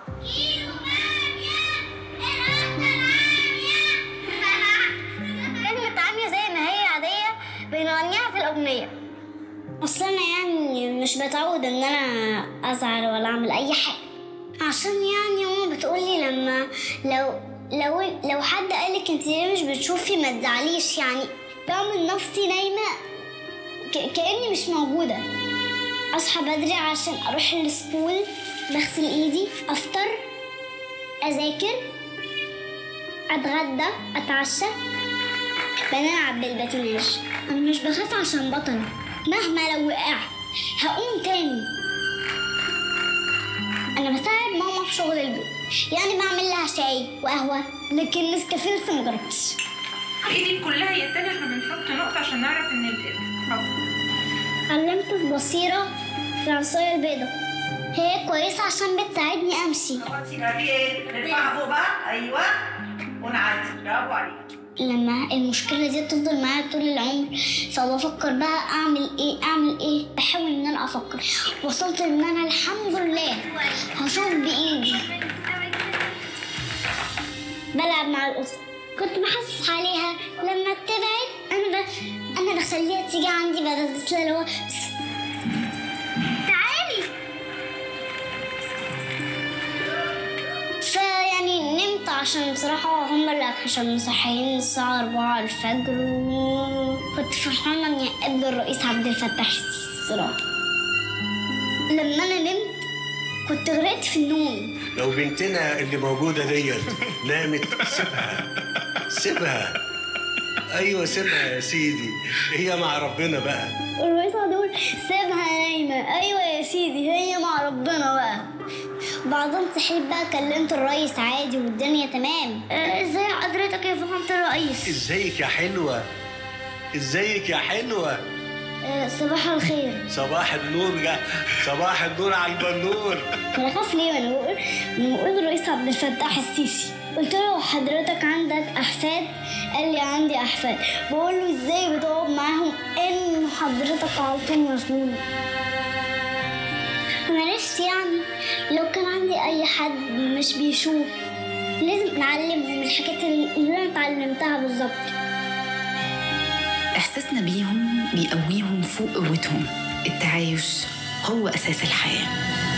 كلمة عامية زي ما هي عادية بنغنيها في الأغنية أصل أنا يعني مش بتعود إن أنا أزعل ولا أعمل أي حاجة عشان يعني ماما بتقولي لما لو لو لو حد قالك انت ليه مش بتشوفي ما تزعليش يعني بعمل نفسي نايمة ك- كأني مش موجودة أصحى بدري عشان أروح السكول بغسل إيدي أفطر أذاكر أتغدى أتعشى بنلعب بالباتيناج أنا مش بخاف عشان بطل مهما لو وقعت هقوم تاني أنا بساعد ماما في شغل البيت يعني بعمل لها شاي وقهوة لكن نسكافيه لسه ما جربتش ايدك كلها يا تاني احنا بنحط نقطة عشان نعرف ان ال ال- علمت في بصيرة في العصاية البيضاء هي كويسة عشان بتساعدني أمشي خلاص يبقى في ايه؟ نرفعها فوق بقى ايوه ونعدي برافو عليك لما المشكلة دي تفضل معايا طول العمر فبفكر بقى أعمل إيه أعمل إيه بحاول إن أنا أفكر وصلت إن أنا الحمد لله هشوف بإيدي بلعب مع القطط كنت بحسس عليها لما بتبعد أنا ب... أنا بخليها تيجي عندي بس اللي هو تعالي فيعني نمت عشان بصراحة هم اللي عشان مصحيين الساعة 4 الفجر وكنت فرحانة إني أقابل الرئيس عبد الفتاح السيسي بصراحة لما أنا نمت كنت غرقت في النوم لو بنتنا اللي موجودة ديت نامت سيبها سيبها ايوه سيبها يا سيدي هي مع ربنا بقى الرئيس قعد يقول سيبها نايمة أيوة يا سيدي هي مع ربنا بقى بعدين صحيت بقى كلمت الرئيس عادي والدنيا تمام آه، ازاي حضرتك يا فخامة الرئيس ازيك يا حلوة ازيك يا حلوة آه، صباح الخير صباح النور يا صباح النور على البنور انا خاف ليه وانا بقول لما بقول الرئيس عبد الفتاح السيسي قلت له حضرتك عندك احفاد قال لي عندي احفاد بقول له ازاي بتقعد معاهم ان حضرتك على طول مشغول انا نفسي يعني لو كان عندي اي حد مش بيشوف لازم نعلمهم الحاجات اللي انا اتعلمتها بالظبط إحساسنا بيهم بيقويهم فوق قوتهم التعايش هو أساس الحياة